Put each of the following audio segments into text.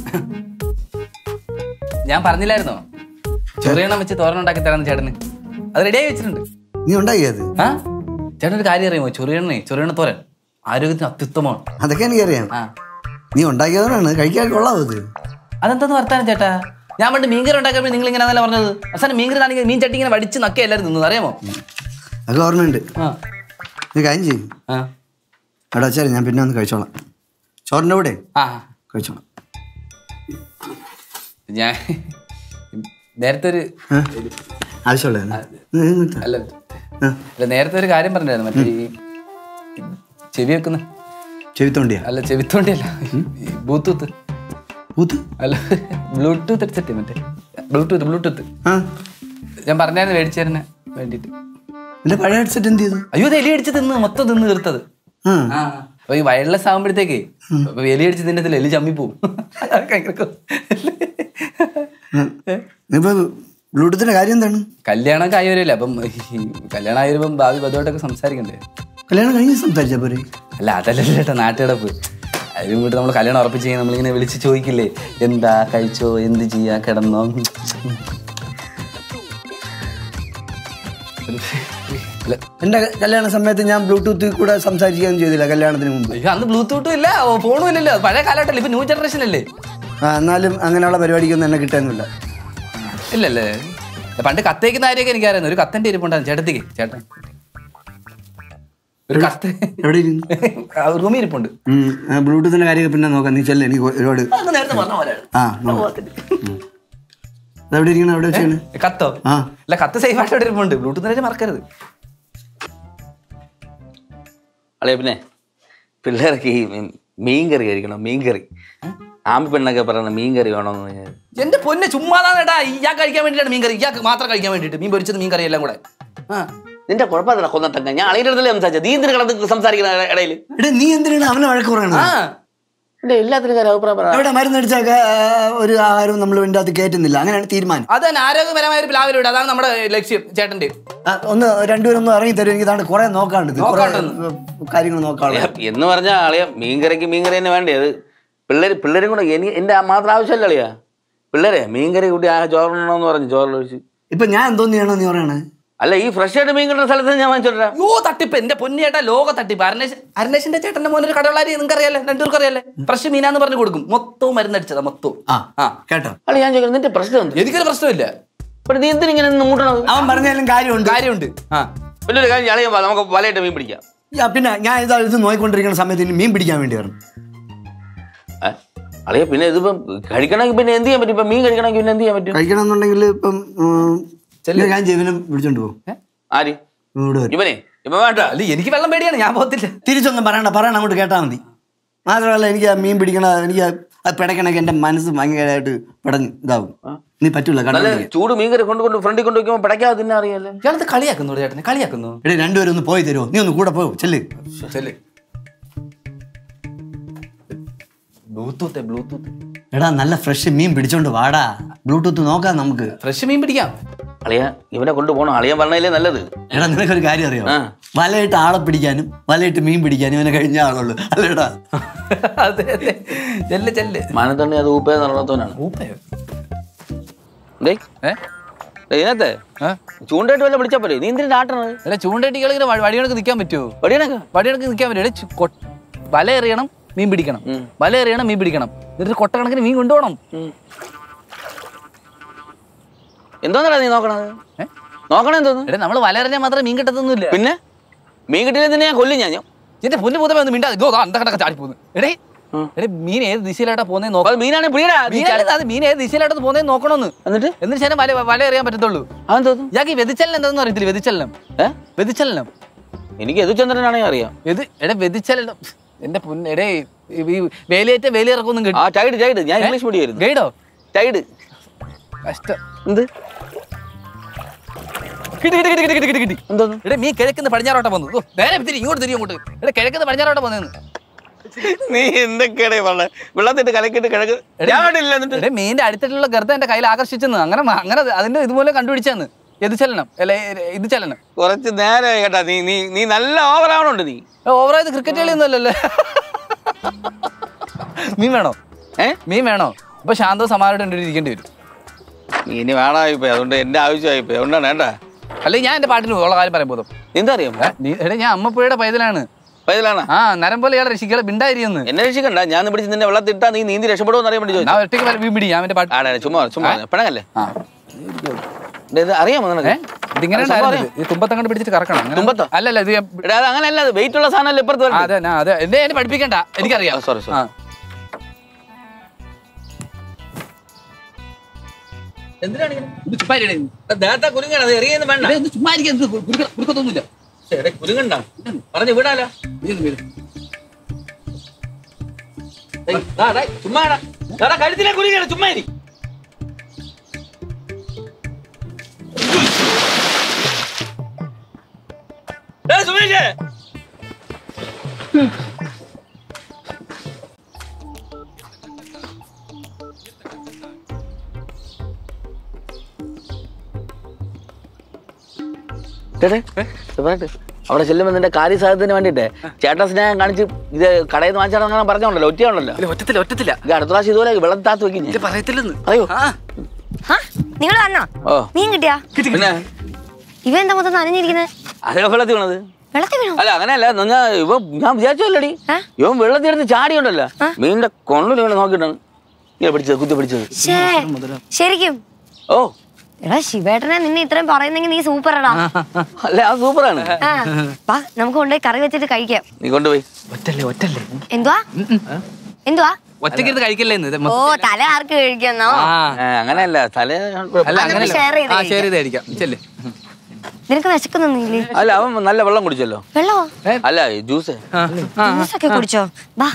ഞാൻ പറഞ്ഞില്ലായിരുന്നോ ചൊറിയണം വെച്ച് തോരൻ ഉണ്ടാക്കി തരാന്ന് ചേട്ടന് അത് റെഡിയായി വെച്ചിട്ടുണ്ട് നീ ഉണ്ടാക്കിയത് ആ ചേട്ടൻ ഒരു കാര്യം അറിയാമോ ചൊറിയണേ ചൊറിയണ തോരൻ ആരോഗ്യത്തിന് അത്യുത്തമമാണ് അതൊക്കെ എനിക്കറിയാം ആ നീ ഉണ്ടാക്കിയതാണ് കഴിക്കാൻ കൊള്ളാവോ ഇത് അതെന്താന്ന് വർത്താനം ചേട്ടാ ഞാൻ പണ്ട് മീൻകറി ഉണ്ടാക്കുമ്പോൾ നിങ്ങൾ ഇങ്ങനെ അതല്ല പറഞ്ഞത് അവസാനം മീൻകറി ആണെങ്കിൽ മീൻ ചട്ടി ഇങ്ങനെ വടിച്ച് നക്കെ എല്ലാവരും തിന്നത് അറിയാമോ അതൊക്കെ ഓർമ്മയുണ്ട് ആ നീ കാര്യം ചെയ്യും ആ അവിടെ വെച്ചാൽ ഞാൻ പിന്നെ ഒന്ന് കഴിച്ചോളാം ചോറിൻ്റെ കൂടെ ആ കഴിച്ചോളാം ഞാൻ നേരത്തെ ഒരു ആ? ആവശ്യമുള്ള അല്ല അല്ല നേരത്തെ ഒരു കാര്യം പറഞ്ഞായിരുന്നു മറ്റേ ഈ ചെവി വെക്കുന്ന ചെവിത്തോണ്ടിയാ അല്ല ചെവിത്തോണ്ടിയല്ല ബ്ലൂടൂത്ത് പൂത്ത് അല്ല ബ്ലൂടൂത്ത് അടിച്ചിട്ടേ മറ്റേ ബ്ലൂടൂത്ത് ബ്ലൂടൂത്ത് ആ ഞാൻ പറഞ്ഞായിരുന്നു മേടിച്ചു തരുന്ന വേണ്ടിട്ട് എൻ്റെ പഴയ ഹെഡ്സെറ്റ് എന്ത് ചെയ്തു അയ്യോ ഇത് എലി അടിച്ച് തിന്ന് മൊത്തം തിന്ന് തീർത്തത് ആ ആ അപ്പൊ ഈ വയർലെസ് ആകുമ്പോഴത്തേക്ക് അപ്പൊ എലി അടിച്ച് തിന്നത്തില്ല എലി ചമ്മി പോവും അതൊക്കെ ഭയങ്കര കൊ- ഇപ്പൊ ബ്ലൂടൂത്തിന്റെ കാര്യം എന്താണ് കല്യാണമൊക്കെ ആയി വരില്ല അപ്പം ഈ കല്യാണം ആയി വരുമ്പം ഭാവി വധുവായിട്ടൊക്കെ സംസാരിക്കണ്ടേ കല്യാണം കഴിഞ്ഞ് സംസാരിച്ചാ പോരെ അല്ല അതല്ലല്ലോ ചേട്ടാ നാട്ടുകിടപ്പ് അതിനും കൂടി നമ്മൾ കല്യാണം ഉറപ്പിച്ച് കഴിഞ്ഞാൽ നമ്മളിങ്ങനെ വിളിച്ച് ചോദിക്കില്ലേ എന്താ കഴിച്ചോ എന്ത് ചെയ്യാ കിടന്നോ അല്ല, എൻ്റെ കല്യാണ സമയത്ത് ഞാൻ ബ്ലൂടൂത്തിൽ കൂടെ സംസാരിക്കുകയൊന്നും ചെയ്തില്ല കല്യാണത്തിന് മുമ്പ് അയ്യോ അന്ന് ബ്ലൂടൂത്തും ഇല്ല ഓ, ഫോണും ഇല്ലല്ലോ പഴയ കാലഘട്ടമല്ലേ ഇപ്പൊ ന്യൂ ജനറേഷൻ അല്ലേ ആ എന്നാലും അങ്ങനെയുള്ള പരിപാടിക്കൊന്നും എന്നെ കിട്ടാനില്ല ഇല്ലല്ലേ പണ്ട് കത്തേക്കുന്ന കാര്യമൊക്കെ എനിക്കറിയായിരുന്നു ഒരു കത്തന്റെ ഇരിപ്പുണ്ടായിരുന്നു ചേട്ടത്തിക്ക് ചേട്ടൻ ഒരു കത്ത് എവിടെ ഇരുന്നു റൂമിൽ ഇരിപ്പുണ്ട് ഉം, ആ ബ്ലൂടൂത്തിന്റെ കാര്യമൊക്കെ പിന്നെ നോക്കാം നീ ചെല്ലേ എനിക്ക് ഒരുപാട് അത് നേരത്തെ പറഞ്ഞ പോലെ ആ എവിടെ ഇരിക്കണം എവിടെ വെച്ചാണ് കത്തോ ആ അല്ല കത്ത് സേഫ് ആയിട്ട് ഇവിടെ ഇരിപ്പുണ്ട് ബ്ലൂടൂത്ത് മറക്കരുത് അളയ പിന്നെ പിള്ളേർക്ക് ഈ മീൻ- മീൻകറി കഴിക്കണം മീൻകറി ആമ്പി പെണ്ണൊക്കെ പറയുന്നത് മീൻകറി വേണമെന്ന് പറഞ്ഞാൽ എന്റെ പൊന്നെ ചുമ്മാതാണ് ഏട്ടാ ഇയാൾക്ക് കഴിക്കാൻ വേണ്ടിയിട്ടാണ് മീൻ കറി ഇയാൾക്ക് മാത്രം കഴിക്കാൻ വേണ്ടിയിട്ട് മീൻ പൊരിച്ചത് മീൻ കറി എല്ലാം കൂടെ ആ നിന്റെ കുഴപ്പത്തില്ല കൊന്നിട്ടൊക്കെ ഞാൻ അളിയുടെ അടുത്തല്ലേ സംസാരിച്ചത് നീ എന്തിനു കിടന്ന് സംസാരിക്കുന്ന ഇടയിൽ എടേ നീ എന്തിനാണ് അവനെ വഴക്ക് പറയണത് ആ എല്ലാത്തിനും കാര്യം അഭിപ്രായം പറ എവിടെ മരുന്നടിച്ചാൽ ഒരു ആഹാരവും നമ്മൾ ഇതിൻ്റെ അകത്ത് കയറ്റുന്നില്ല അങ്ങനെയാണ് തീരുമാനം അത് തന്നെ ആരോഗ്യപരമായ ഒരു പ്ലാവിലൂടെ ഇവിടെ അതാണ് നമ്മുടെ ലക്ഷ്യം ചേട്ടന്റെ ആ, ഒന്ന് രണ്ടുപേരും ഒന്ന് ഇറങ്ങി തരും എനിക്ക് ഇതാണ്ട് കുറെ നോക്കാണ്ട് ഇത്. കുറെ കാര്യങ്ങൾ നോക്കാനുള്ളത് എന്ന് പറഞ്ഞാൽ അളിയ മീൻകറിക്ക് മീൻകറി തന്നെ വേണ്ടേ അത് പിള്ളേർ പിള്ളേരും കൂടെ എനിക്ക് എൻ്റെ മാത്രം ആവശ്യമല്ല അളിയാ പിള്ളേരെ മീൻകറി കൂട്ടി ആ ചോറിനണമെന്ന് പറഞ്ഞു ചോറിലൊഴിച്ച് ഇപ്പൊ ഞാൻ എന്തോന്ന് ചെയ്യണം നീ പറയണേ അല്ല ഈ ഫ്രഷ് ആയിട്ട് മീൻ കിട്ടുന്ന സ്ഥലത്ത് ഞാൻ വാങ്ങിച്ചോട്ടാ യോ തട്ടിപ്പ് എന്റെ പൊന്നി ചേട്ടാ ലോക തട്ടിപ്പ് അരണേശ് അരണേശിന്റെ ചേട്ടന്റെ മോനൊരു കടകളാരി നിങ്ങൾക്ക് അറിയാലേ രണ്ടുപേർക്ക് അറിയാലേ ഫ്രഷ് മീനാന്ന് പറഞ്ഞു കൊടുക്കും മൊത്തവും മരുന്നടിച്ചതാ മൊത്തവും ആ ആ കേട്ടോ അളി ഞാൻ ചോദിക്കുന്നത് നിന്റെ പ്രശ്നം എന്ത് എനിക്കൊരു പ്രശ്നമില്ല ഇവിടെ നീ എന്തിനിങ്ങനെ നിന്ന് മൂട്ടണത് അവൻ പറഞ്ഞാലും കാര്യമുണ്ട് കാര്യമുണ്ട് ആ പിന്നെ ഒരു കാര്യം അളിയാൻ നമുക്ക് വലയിട്ട് മീൻ പിടിക്കാം യാ, പിന്നെ ഞാൻ ഇതാ ഇത് നോയിക്കൊണ്ടിരിക്കുന്ന സമയത്ത് ഇനി മീൻ പിടിക്കാൻ വേണ്ടി വരണം ഏ? അളിയ പിന്നെ ഇതിപ്പം കഴിക്കണമെങ്കിൽ പിന്നെ എന്ത് ചെയ്യാൻ പറ്റും ഇപ്പൊ മീൻ കഴിക്കണമെങ്കിൽ പിന്നെ എന്ത് ചെയ്യാൻ പറ്റും കഴിക്കണം എന്നുണ്ടെങ്കിൽ ഇപ്പം ഉം, ചെല്ല്. ഞാൻ ജീവനും വിളിച്ചോണ്ട് പോകും ആര് ഇവിടെ വരും ഇവനെ ഇവൻ വേണ്ട അല്ല എനിക്ക് വെള്ളം പേടിയാണ് ഞാൻ പോകത്തില്ല തിരിച്ചൊന്നും പറയണ്ട പറയണം അങ്ങോട്ട് കേട്ടാൽ മതി മാത്രമല്ല എനിക്ക് ആ മീൻ പിടിക്കണ എനിക്ക് അത് പിടയ്ക്കണൊക്കെ എൻ്റെ മനസ്സ് ഭയങ്കരമായിട്ട് പിടഞ്ഞ് ഇതാവും നീ പറ്റൂല നല്ല കണ്ടു ചൂട് മീൻ കറി കൊണ്ട് കൊണ്ട് ഫ്രണ്ടിൽ കൊണ്ട് വെക്കുമ്പോൾ പിടയ്ക്കാതെ തിന്നെ അറിയാലോ ഇയാളത് കളിയാക്കുന്നു ചേട്ടനെ കളിയാക്കുന്നു എടേ രണ്ടുപേരും ഒന്ന് പോയി തരുമോ നീ ഒന്ന് കൂടെ പോ ചെല്ല് ചെല്ല് ബ്ലൂടൂത്ത് ബ്ലൂടൂത്ത് എടാ നല്ല ഫ്രഷ് മീൻ പിടിച്ചോണ്ട് വാടാ ബ്ലൂടൂത്ത് നോക്കാം നമുക്ക് ഫ്രഷ് മീൻ പിടിക്കാം അളിയ ഇവനെ കൊണ്ടുപോകണം അളിയൻ പറഞ്ഞതിലേ നല്ലത് എടാ നിനക്കൊരു കാര്യം അറിയാം ആ. വലയിട്ട് ആളെ പിടിക്കാനും വലയിട്ട് മീൻ പിടിക്കാനും ഇവനെ കഴിഞ്ഞ ആളുള്ളൂ അല്ലേടാ അതെ അതെ ചെല്ല് ചെല്ല് മാനത്തണ്ണി അത് ഊപ്പേ നടന്നത്തോനാണ് ഊപ്പയോ ഡേ ഏ ഇതിനകത്തെ ആ? ചൂണ്ടായിട്ട് വല്ല പിടിച്ചാ പോരെ നീ എന്തിനാ ആട്ടണത് അല്ല ചൂണ്ടട്ടികൾ ഇങ്ങനെ വഴി കണക്ക് നിൽക്കാൻ പറ്റുമോ വടിയണക്ക വഴി കണക്ക് നിൽക്കാൻ പറ്റുമോ എടേ, ചു- കൊ- വല എറിയണം മീൻ പിടിക്കണം വല എറിയണം മീൻ പിടിക്കണം എന്നിട്ട് കൊട്ട കണക്കിന് മീൻ കൊണ്ടുപോകണം എന്തോന്നടാ നീ നോക്കണത് ഏ? നോക്കണേ എന്തോന്ന് എടേ നമ്മൾ വല എറിഞ്ഞാൽ മാത്രമേ മീൻ കിട്ടത്തൊന്നുമില്ല പിന്നെ മീൻ കിട്ടിയില്ല തന്നെ ഞാൻ കൊല്ലും ഞാൻ എന്റെ പൊന്നു പൂതമേ ഒന്ന് മിണ്ടാ ഗോ അന്ത കണക്ക് ചാടി പോകുന്നു എടേ എടേ മീൻ ഏത് ദിശയിലായിട്ടാ പോകുന്നേ നോക്കാം അത് മീനാണ് പിടിയടാ നീ ചാടി- അത് മീൻ ഏത് ദിശയിലായിട്ടാ പോകുന്നേ നോക്കണമെന്ന് എന്നിട്ട് എന്നിട്ട് ശേഷം വല വല എറിയാൻ പറ്റത്തുള്ളൂ അതെന്തോന്നു ഇയാൾക്ക് ഈ വ്യതിച്ചലനം എന്താണെന്ന് അറിയത്തില്ല വ്യതിച്ചലനം ഏ വ്യതിച്ചലനം എനിക്ക് യദുചന്ദ്രനാണെങ്കിൽ അറിയാം എത് എടേ വ്യതിച്ചലനം എന്റെ പൊന്ന് എടേ ഈ ഈ വേലിയേറ്റ വേലിയിറക്കൊന്നും ആ കിട്ടും ടൈഡ് ടൈഡ് ഞാൻ ഇംഗ്ലീഷ് മീഡിയം ഗൈഡോ ടൈഡ് കഷ്ടം എന്ത് കിട്ടി കിട്ടി കിട്ടി കിട്ടി കിട്ടി കിട്ടി എന്തോന്നു എടേ മീൻ കിഴക്കുന്ന പടിഞ്ഞാറോട്ടം വന്നു ഓ, നേരെ തിരി ഇങ്ങോട്ട് തിരി അങ്ങോട്ട് എടേ കിഴക്കുന്ന പടിഞ്ഞാറോട്ടം വന്നു നീ എന്തൊക്കെയാടേ പറഞ്ഞ വെള്ളത്തിട്ട് കലക്കിട്ട് കിഴക്ക് ഞാൻ കണ്ടില്ല എന്നിട്ട് എടേ മീനിന്റെ അടുത്തിട്ടുള്ള ഗർഭം എന്റെ കയ്യിൽ ആകർഷിച്ചെന്ന് അങ്ങനെ മ- അങ്ങനെ അത് അതിന്റെ ഇതുപോലെ കണ്ടുപിടിച്ചെന്ന് ഇത് ചലനം അല്ലെ ഇത് ചലനം കുറച്ച് നേരം കേട്ടാ നീ നീ നീ നല്ല ഓവറാവണുണ്ട് നീ ഓവറായത് ക്രിക്കറ്റ് കളിയൊന്നും അല്ലല്ലേ മീൻ വേണോ ഏ മീൻ വേണോ അപ്പൊ ശാന്തവും സമാനമായിട്ട് രണ്ടുപേരും ഇരിക്കേണ്ടി വരും ഇനി വേണമായിപ്പോയി അതുകൊണ്ട് എന്റെ ആവശ്യമായിപ്പോയി അതുകൊണ്ടാണ് ഏട്ടാ അല്ലെങ്കിൽ ഞാൻ എന്റെ പാട്ടിന് ഉള്ള കാര്യം പറയാൻ പോകും എന്താ അറിയാം എടാ ഞാൻ അമ്മപ്പുഴയുടെ പൈതലാണ് പൈതലാണോ ആ നരം പോലെ ഇയാളെ രക്ഷിക്കാളെ ബിണ്ടായിരിക്കുന്നു എന്നെ രക്ഷിക്കണ്ട ഞാൻ ഒന്ന് പിടിച്ച് നിന്നെ വെള്ളത്തിട്ടാ നീ നീന്തി രക്ഷപ്പെടുമെന്ന് അറിയാൻ വേണ്ടി ചോദിച്ചു ഞാൻ ഒറ്റയ്ക്ക് വല്ല വീം പിടി ഞാൻ എന്റെ പാട്ട് ആടാ ചുമ്മാ ചുമ്മാ പിണങ്ങല്ലേ ആ ഇത് ഇത് അറിയാമോ ഏ നിനക്ക് ഇതിങ്ങനെ അത് സംഭവം ഉണ്ടായിരുന്നു ഇത്. ഈ തുമ്പത്തങ്ങോട്ട് പിടിച്ചിട്ട് കറക്കണം അങ്ങനെ- തുമ്പത്തോ? അല്ലല്ല ഇത് ഞാൻ എടാ അത് അങ്ങനെയല്ല അത് വെയിറ്റ് ഉള്ള സാധനം ഇപ്പുറത്ത് ആ, വരട്ടെ. അതെ ഞാൻ- അതെ എന്നെ എന്നെ പഠിപ്പിക്കണ്ട എനിക്കറിയാം ആ, sorry, sorry. ആ. എന്തിനാണ് ഇങ്ങനെ? ഇത് ചുമ്മാ ഇരിക്കണേ. ദേഹത്തെ കുരുങ്ങണം അത് എറിയുന്നത് വേണ്ട ഇത് എന്ത് ചുമ്മാ ഇരിക്കുക, എന്ത് കുരുക്ക- കുരുക്കത്തൊന്നുമില്ല. ശ്ശെ, എടേ, കുരുങ്ങണ്ട പറഞ്ഞു വിടാലോ നീ ഒന്ന് വീട്. ഏയ്, ദാ, ദാ, ചുമ്മാ ഇടാ. ദാ, ദാ, കഴുത്തിലെ കുരുങ്ങണം ചുമ്മാ ഇരി ഏയ്, സുമേഷേ. ചേട്ടേ, ചെറുതായിട്ട്. അവിടെ ചെല്ലുമ്പോ നിന്റെ കാര്യസാധ്യത്തിന് വേണ്ടിട്ടേ ചേട്ടാ സ്നേഹം കാണിച്ച് ഇത് കടയിൽ നിന്ന് വാങ്ങിച്ചാണെന്ന് പറഞ്ഞോണ്ടല്ലോ ഒറ്റയാണല്ലോ ഇല്ല, ഒറ്റത്തില്ല ഒറ്റത്തില്ല ഇത് അടുത്ത പ്രാവശ്യം ഇതുപോലെ വെള്ളം താത്ത് വെക്കും ഇത് പറയത്തില്ലെന്ന് അയ്യോ നിങ്ങൾ വന്നോ ഓ മീൻ കിട്ടിയാ പിന്നെ ഇവ എന്താ മൊത്തം നനഞ്ഞിരിക്കുന്നത് അതേ വെള്ളത്തിൽ വീണത് വെള്ളത്തിൽ വീണോ അല്ല അങ്ങനെയല്ല ഞാൻ ഇവ ഞാൻ വിചാരിച്ചല്ലടി ഏ? ഇവൻ വെള്ളത്തിൽ എടുത്ത് ചാടിയുണ്ടല്ലോ മീനിന്റെ കൊള്ളിൽ ഇങ്ങനെ നോക്കിയിട്ടാണ് ഇങ്ങനെ പിടിച്ചത് കുത്തി പിടിച്ചത് ശ്ശേ, ശരിക്കും ഓ എടാ ശിവേട്ടനെ നിന്നെ ഇത്രയും പറയുന്നെങ്കിൽ നീ സൂപ്പറടാ അല്ല അത് സൂപ്പറാണ് ആ വാ നമുക്ക് കൊണ്ടുപോയി കറി വെച്ചിട്ട് കഴിക്കാം നീ കൊണ്ടുപോയി ഒറ്റല്ലേ ഒറ്റല്ലേ എന്തുവാ എന്തുവാ ഒറ്റയ്ക്ക് ഇരുന്ന് കഴിക്കല്ലേ ഇന്ന് ഇത് ഓ മൊത്തം- തല ആർക്ക് കഴിക്കുന്നോ ആ ഏ, അങ്ങനെയല്ല തല അല്ല നമുക്ക് അങ്ങനെ share ചെയ്ത് ആ ഷെയർ ചെയ്ത് കഴിക്കാം ചെല്ലേ നിനക്ക് വിശക്കുന്നില്ലേ അല്ല അവൻ നല്ല വെള്ളം കുടിച്ചല്ലോ വെള്ളമോ അല്ല ജ്യൂസ് ജ്യൂസൊക്കെ കുടിച്ചോ വാ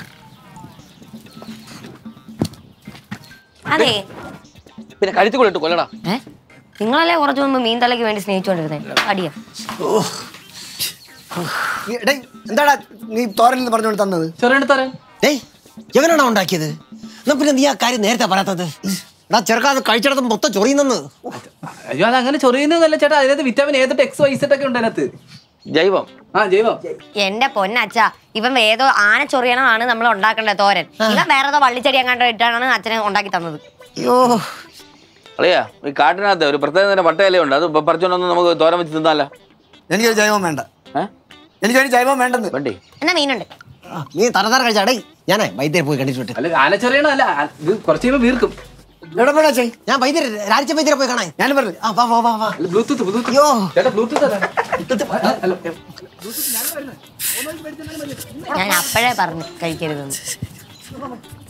അതെ പിന്നെ കഴുത്തി കൊള്ളിട്ട് കൊല്ലടാ ഏ നിങ്ങളല്ലേ കുറച്ചു മുമ്പ് മീൻ തലയ്ക്ക് വേണ്ടി സ്നേഹിച്ചോണ്ടിരുന്നേ അടിയാ നീ- ഡേയ്, എന്താടാ നീ തോരൻ പറഞ്ഞുകൊണ്ട് തന്നത് ചെറിയ തരാം ഏയ് എവനാണോ ഉണ്ടാക്കിയത് എന്നാ പിന്നെ നീ ആ കാര്യം നേരത്തെ പറയാത്തത് എടാ ചെറുക്കാതെ കഴിച്ചിടത്ത് മൊത്തം ചൊറിയുന്നെന്ന് അയ്യോ അത് അങ്ങനെ ചൊറിയുന്നതല്ല ചേട്ടാ അതിനകത്ത് വിറ്റാമിൻ ഏ തൊട്ട് എക്സ് വൈ സെറ്റ് ഒക്കെ ഉണ്ട് അതിനകത്ത് ജൈവം ആ ജൈവം എന്റെ പൊന്നച്ഛ ഇവൻ ഏതോ ആന ചൊറിയണമാണ് നമ്മൾ ഉണ്ടാക്കേണ്ടത് തോരൻ ഇവൻ വേറെ ഏതോ വള്ളിച്ചെടി അങ്ങാണ്ട് ഇട്ടാണ് അച്ഛനെ ഉണ്ടാക്കി തന്നത് അയ്യോ അളിയാ ഈ കാട്ടിനകത്ത് ഒരു പ്രത്യേക തരം വട്ടയിലുണ്ട് അത് പറിച്ചോണ്ടൊന്ന് നമുക്ക് തോരൻ വെച്ച് തിന്നാലോ എനിക്കൊരു ജൈവം വേണ്ട ഏ എനിക്കൊരു ജൈവം വേണ്ടെന്ന് വേണ്ടി എന്നാ മീനുണ്ട് ആ, നീ തറതാറ കഴിച്ചാടേ ഞാനേ വൈദ്യരെ പോയി കണ്ടിട്ട് വിട്ട് അല്ല ആന ചൊറിയണല്ല ഇത് കുറച്ച് കഴിയുമ്പോൾ വീർക്കും എവിടെ പോടാ ചെയ് ഞാൻ വൈദ്യരെ രാജ്യ വൈദ്യരെ പോയി കാണാൻ ഞാൻ പറഞ്ഞു ആ വാ വാ വാ വാ ബ്ലൂടൂത്ത് ബ്ലൂടൂത്ത് അയ്യോ ചേട്ടാ ബ്ലൂടൂത്ത് അല്ല ഞാൻ അപ്പോഴേ പറഞ്ഞു കഴിക്കരുതെന്ന്